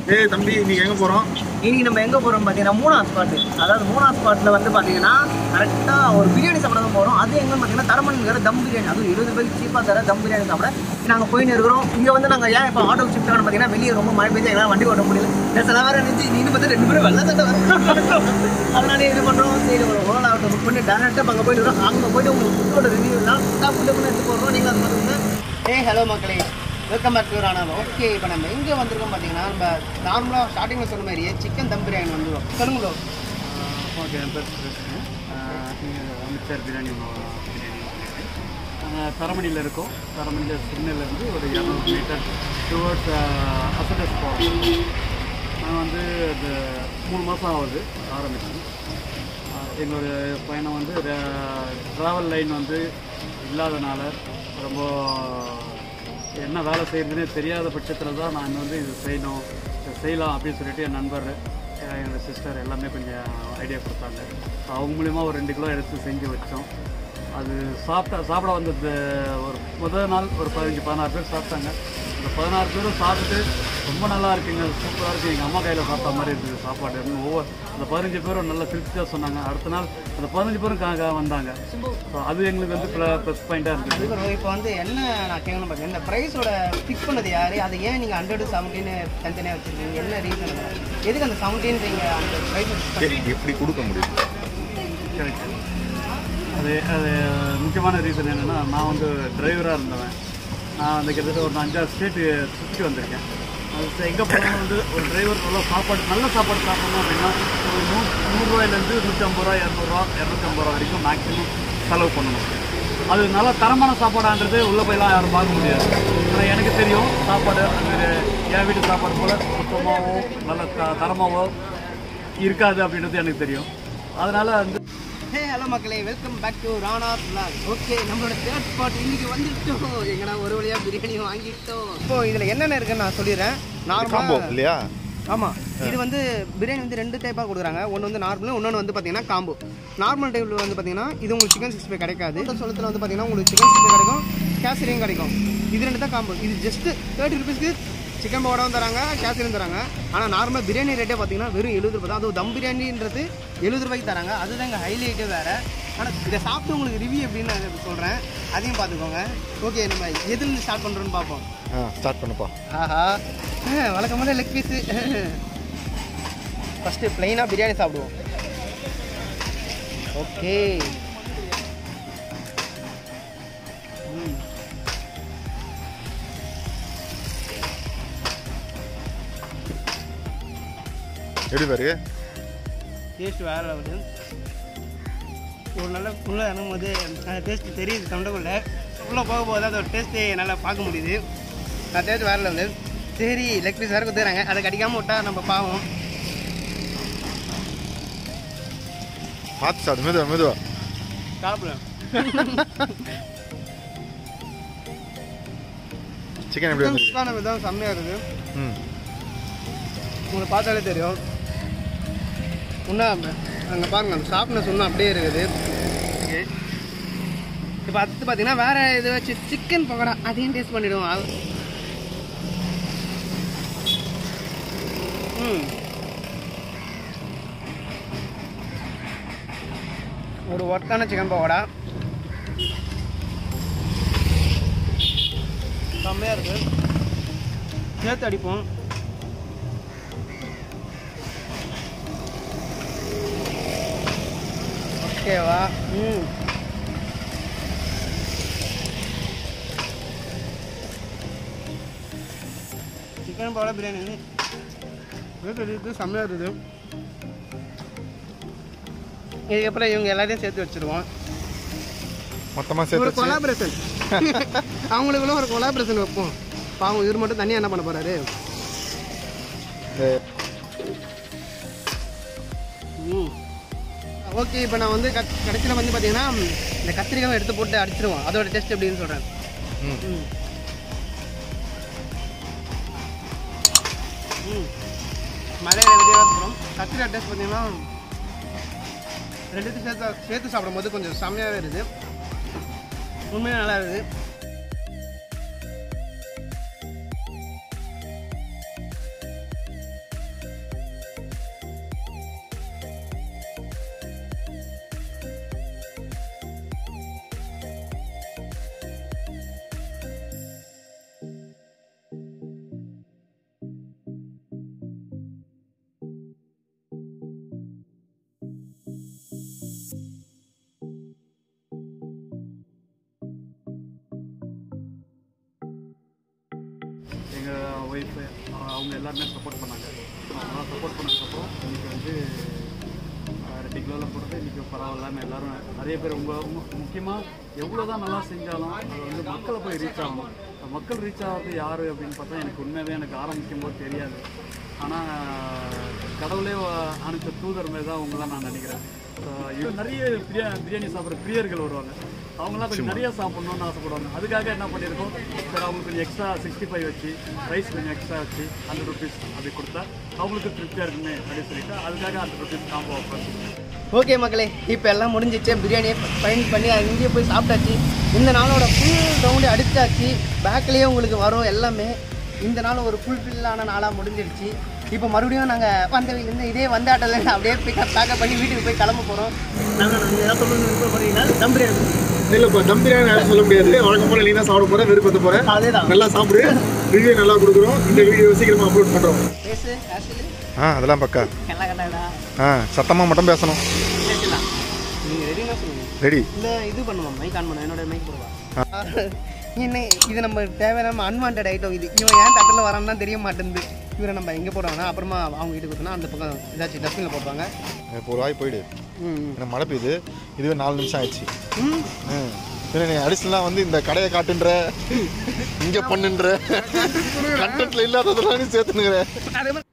ஏய் தம்பி இன்னைக்கு எங்க போறோம் இன்னைக்கு நம்ம எங்கே போகிறோம் பார்த்தீங்கன்னா மூணாவது ஸ்பாட்டு அதாவது மூணாவது ஸ்பாட்டில் வந்து பார்த்தீங்கன்னா கரெக்டாக ஒரு பிரியாணி சாப்பிட தான் போகிறோம் அது எங்கன்னு பார்த்தீங்கன்னா தரமணிங்கிற தம் பிரியாணி அதுவும் இருபது ரூபாய்க்கு சீப்பாக தர தம் பிரியாணி சாப்பிட நாங்கள் போயின்னு இருக்கிறோம் இங்கே வந்து நாங்கள் ஏன் இப்போ ஆட்டோ ஷிஃப்ட் ஆகணும் பார்த்தீங்கன்னா வெளியே ரொம்ப மழை பெய்ஞ்சு எங்களால் வண்டி ஓட்ட முடியல இந்த சில வேறு நினச்சி நீங்க பார்த்து ரெண்டு பேரும் வெள்ள சட்டை வரும் அதனால இது பண்ணுறோம் சரி ஒரு ஓலா ஆட்டோ புக் பண்ணி டேரக்டாக அங்கே போயிட்டு வரோம் அங்கே போயிட்டு உங்களுக்கு ஃபுட்டோட ரிவ்யூ எல்லாம் ஃபுட்டு பண்ணி எடுத்து போடுறோம் நீங்கள் அது பார்த்துக்கோங்க ஏ ஹலோ மக்களே welcome back to Rana okay இப்போ நம்ம எங்கே வந்திருக்கோம் பார்த்தீங்கன்னா நம்ம நார்மலாக ஸ்டார்டிங்கில் சொன்ன மாதிரியே சிக்கன் தம் பிரியாணி வந்துடும் சொல்லுங்க bro. ஓகே என் பேர் சுரேஷ்ங்க இங்கே அமித்ஷார் பிரியாணி மா- பிரியாணி நாங்கள் தரமணியில் இருக்கோம் தரமணியில் சிக்னல்லேருந்து ஒரு இரநூறு மீட்டர் டுவர்ட்ஸ் அசடஸ் போகிறோம் நான் வந்து இந்த மூணு மாதம் ஆகுது ஆரம்பிச்சு எங்களுடைய பயணம் வந்து ட்ராவல் லைன் வந்து இல்லாதனால ரொம்ப என்ன வேலை செய்யறதுனே தெரியாத பட்சத்தில் தான் நான் வந்து இது செய்யணும் இதை செய்யலாம் அப்படின்னு சொல்லிட்டு என் நண்பர் எங்கள் சிஸ்டர் எல்லாமே கொஞ்சம் ஐடியா கொடுத்தாங்க அவங்க மூலிமா ஒரு ரெண்டு கிலோ எடுத்து செஞ்சு வச்சோம் அது சாப்பிட்ட சாப்பிட வந்தது ஒரு முதல் நாள் ஒரு பதினஞ்சு பதினாறு பேர் சாப்பிட்டாங்க அந்த பதினாறு பேரும் சாப்பிட்டுட்டு ரொம்ப நல்லா இருக்குங்க சூப்பராக இருக்குது எங்கள் அம்மா கையில் சாப்பிட்ட மாதிரி இருக்குது சாப்பாடு அப்படின்னு ஒவ்வொரு அந்த பதினஞ்சு பேரும் நல்ல திருப்தியாக சொன்னாங்க அடுத்த நாள் அந்த பதினஞ்சு பேரும் கா கா வந்தாங்க ஸோ அது எங்களுக்கு வந்து ப்ளஸ் பாயிண்ட்டாக இருந்தது அதுக்கப்புறம் இப்போ வந்து என்ன நான் கேட்கணும் பார்த்தீங்கன்னா இந்த ப்ரைஸோட ஃபிக்ஸ் பண்ணது யார் அதை ஏன் நீங்கள் ஹண்ட்ரட் செவன்டீன் தனித்தனியாக வச்சுருக்கீங்க என்ன ரீசன் எதுக்கு அந்த செவன்டீன்றீங்க அந்த ப்ரைஸ் ஏய், எப்படி கொடுக்க முடியும் கரெக்ட் அது அது முக்கியமான ரீசன் என்னென்னா நான் வந்து டிரைவராக இருந்தவன் நான் அந்த கிட்டத்தட்ட ஒரு அஞ்சாறு ஸ்டேட்டு சுற்றி வந்திருக்கேன் அது எங்கே போனாலும் வந்து ஒரு டிரைவர் நல்ல சாப்பாடு நல்ல சாப்பாடு சாப்பிடணும் அப்படின்னா ஒரு நூ நூறுரூவாயிலேருந்து நூற்றி ஐம்பது ரூபா இரநூறுவா இரநூத்தி ஐம்பது ரூபா வரைக்கும் மேக்ஸிமம் செலவு பண்ணணும் அது நல்ல தரமான சாப்பாடான்றது உள்ளே போயெல்லாம் யாரும் பார்க்க முடியாது ஆனால் எனக்கு தெரியும் சாப்பாடு அது என் வீட்டு சாப்பாடு போல் சுத்தமாகவோ நல்ல த தரமாகவோ இருக்காது அப்படின்றது எனக்கு தெரியும் அதனால் வந்து ஹே ஹலோ மக்களே welcome back to Rana vlog okay நம்மளோட தேர்ட் ஸ்பாட் இன்னைக்கு வந்துட்டோம் எங்கடா ஒரு வழியா பிரியாணி வாங்கிட்டோம் இப்போ இதில் என்னென்ன இருக்குன்னு நான் சொல்லிடுறேன் காம்போ நார்மலாக இல்லையா ஆமாம் இது வந்து பிரியாணி வந்து ரெண்டு டைப்பாக கொடுக்குறாங்க ஒன்று வந்து நார்மல் இன்னொன்று வந்து பார்த்தீங்கன்னா காம்போ நார்மல் டைப்பில் வந்து பார்த்தீங்கன்னா இது உங்களுக்கு சிக்கன் சிக்ஸ்டி ஃபைவ் கிடைக்காது இந்த சொல்லத்தில் வந்து பார்த்தீங்கன்னா உங்களுக்கு சிக்கன் சிக்ஸ்டி கிடைக்கும் கேசரியும் கிடைக்கும் இது ரெண்டு தான் காம்போ இது ஜஸ்ட் தேர்ட்டி ருபீஸ்க்கு சிக்கன் பவுடாவும் தராங்க கேசரியும் தராங்க ஆனால் நார்மல் பிரியாணி ரேட்டே பார்த்தீங்கன்னா வெறும் எழுபது ரூபாய் தான் அதுவும் தம் பிரியாணின்றது எழுபது ரூபாய்க்கு தராங்க அதுதான் எங்கள் ஹைலைட்டே வேறு ஆனால் இதை சாப்பிட்டு உங்களுக்கு ரிவ்யூ எப்படின்னு நான் சொல்கிறேன் அதையும் பார்த்துக்கோங்க ஓகே நம்ம எதுலேருந்து ஸ்டார்ட் பண்ணுறோன்னு பார்ப்போம் ஆ ஸ்டார்ட் பண்ணுப்பா ஆஹா வழக்கமான லெக் பீஸு ஃபஸ்ட்டு ப்ளைனாக பிரியாணி சாப்பிடுவோம் ஓகே எப்படி பாரு டேஸ்ட் வேறு லெவலு ஒரு நல்ல உள்ளே இறங்கும் போது அந்த டேஸ்ட்டு தெரியுது தொண்டைக்குள்ள உள்ளே போக போது அதோட டேஸ்ட்டு நல்லா பார்க்க முடியுது அந்த டேஸ்ட் வேறு லெவலு சரி லெக் பீஸ் வேறு கொடுத்துறாங்க அதை கடிக்காமல் விட்டா நம்ம பாவம் பார்த்து சாப்பிடு மெதுவா மெதுவா சாப்பிடுவேன் சிக்கன் எப்படி வந்து சிக்கன் விதம் செம்மையாக இருக்குது ம் உங்களுக்கு பார்த்தாலே தெரியும் இன்னும் அங்கே பாருங்க அந்த ஷார்ப்னஸ் இன்னும் அப்படியே இருக்குது இப்போ அடுத்து பார்த்தீங்கன்னா வேற இது வச்சு சிக்கன் பக்கோடா அதையும் டேஸ்ட் பண்ணிடுவோம் அது- ம் ஒரு ஒர்க்கான சிக்கன் பக்கோடா செம்மையாக இருக்கு சேர்த்து அடிப்போம் ஓகேவா ம் சிக்கன் பவுடர் பிரியாணி வந்து ரேட்டு இருக்குது செம்மையாக இருக்குது இதுக்கப்புறம் இவங்க எல்லாத்தையும் சேர்த்து வச்சுருவோம் மொத்தமாக ஒரு சேர்த்து வச்சு கொலாபரேஷன் அவங்களுக்குள்ள ஒரு கொலாபரேஷன் வைப்போம் பாவம் இவர் மட்டும் தனியாக என்ன பண்ண போறாரு ஓகே இப்போ நான் வந்து கத் கடைசியில் வந்து பார்த்தீங்கன்னா இந்த கத்திரிக்காவை எடுத்து போட்டு அடிச்சிருவோம் அதோட டெஸ்ட் எப்படின்னு சொல்கிறேன் ம் ம் ம் மலையில வெளியே போகிறோம் கத்திரிக்காய் டேஸ்ட் பார்த்தீங்கன்னா ரெண்டுத்தையும் சேர்த்து சேர்த்து சாப்பிடும்போது கொஞ்சம் செம்மையாகவே இருக்குது உண்மையாக நல்லா இருக்குது அவங்க எல்லாருமே சப்போர்ட் பண்ணாங்க அவங்களாம் சப்போர்ட் பண்ணதுக்கப்புறம் இன்னைக்கு வந்து ஆஹ், ரெண்டு கிலோவில் போடுறது இன்றைக்கி பரவாயில்லாமல் எல்லாரும் நிறைய பேர் உங்கள் முக்கியமாக எவ்வளோ தான் நல்லா செஞ்சாலும் அது வந்து மக்களை போய் ரீச் ஆகணும் மக்கள் ரீச் ஆகிறது யார் அப்படின்னு பார்த்தா எனக்கு உண்மையாகவே எனக்கு ஆரம்பிக்கும் போது தெரியாது ஆனால் கடவுளே வ- அனுப்பிச்ச தூதர் மாதிரி தான் உங்களாம் நான் நினைக்கிறேன் So, இது நிறைய பிரியா பிரியாணி சாப்பிட்ற பிரியர்கள் வருவாங்க அவங்களாம் கொஞ்சம் நிறைய சாப்பிட்ணுன்னு ஆசைப்படுவாங்க அதுக்காக என்ன பண்ணியிருக்கோம் சரி அவங்களுக்கு கொஞ்சம் எக்ஸ்ட்ரா சிக்ஸ்டி ஃபைவ் வச்சு ரைஸ் கொஞ்சம் எக்ஸ்ட்ரா வச்சு ஹண்ட்ரட் ருபீஸ் அப்படி கொடுத்தா அவங்களுக்கு திருப்தியாக இருக்குமே அப்படின்னு சொல்லிட்டு அதுக்காக hundred rupees combo offer okay மக்களே இப்போ எல்லாம் முடிஞ்சிச்சு பிரியாணியை ஃபைன் பண்ணி அங்கேயே போய் சாப்பிட்டாச்சு இந்த நாளோட ஃபுல் ரவுண்டு அடிச்சாச்சு பேக்லேயே உங்களுக்கு வரும் எல்லாமே இந்த நாள் ஒரு ஃபுல்ஃபில்லான நாளாக முடிஞ்சிடுச்சு இப்போ மறுபடியும் நாங்கள் வந்தவையிலேருந்து இதே வந்தாட்டிலேருந்து அப்படியே பிக்கப் பேக்கப் பண்ணி வீட்டுக்கு போய் கிளம்ப போகிறோம் நாங்கள் நாங்கள் ஏதாவது சொல்லணும்னு போகிறீங்கன்னா தம் பிரியாணி இல்லைப்பா தம் பிரியாணி யாரும் சொல்ல முடியாது வழக்கம் போல நீ தான் சாப்பிட போற விருப்பத்து போற அதே தான் நல்லா சாப்பிடு ரிவ்யூ நல்லா கொடுக்குறோம் இந்த வீடியோ சீக்கிரமா அப்லோட் பண்றோம் பேசு ஆக்சுவலி ஆ அதெல்லாம் பக்கா கல்லா கல்லாடா ஆ சத்தமா மட்டும் பேசணும் பேசலாம் நீங்கள் ரெடினா சொல்லுங்கள் ரெடி இல்லை இது பண்ணுவோம் மைக் ஆன் பண்ணுவோம் என்னோட மைக் போடுவா என்ன இது நம்ம தேவையில்லாம அன்வான்ட் ஐட்டம் இது இவன் ஏன் தட்டில் வரான்னு தான் தெரிய மாட்டேங்குது இவரை நம்ம எங்கே போடுவாங்கன்னா அப்புறமா அவங்க வீட்டுக்கு கொடுத்தோன்னா அந்த பக்கம் ஏதாச்சும் டஸ்ட்பினில் போப்பாங்க இப்போ ஒரு வாய் போயிடு ம் ஏன்னா மழை பெய்யுது இதுவே நாலு நிமிஷம் ஆயிடுச்சு ம் ம். பின்ன நீ அடிஷனலாக வந்து இந்த கடையை காட்டுன்ற இங்கே பண்ணுன்ற கண்டென்ட்ல இல்லாததெல்லாம் நீ சேர்த்துனுங்கிற அதே மாதிரி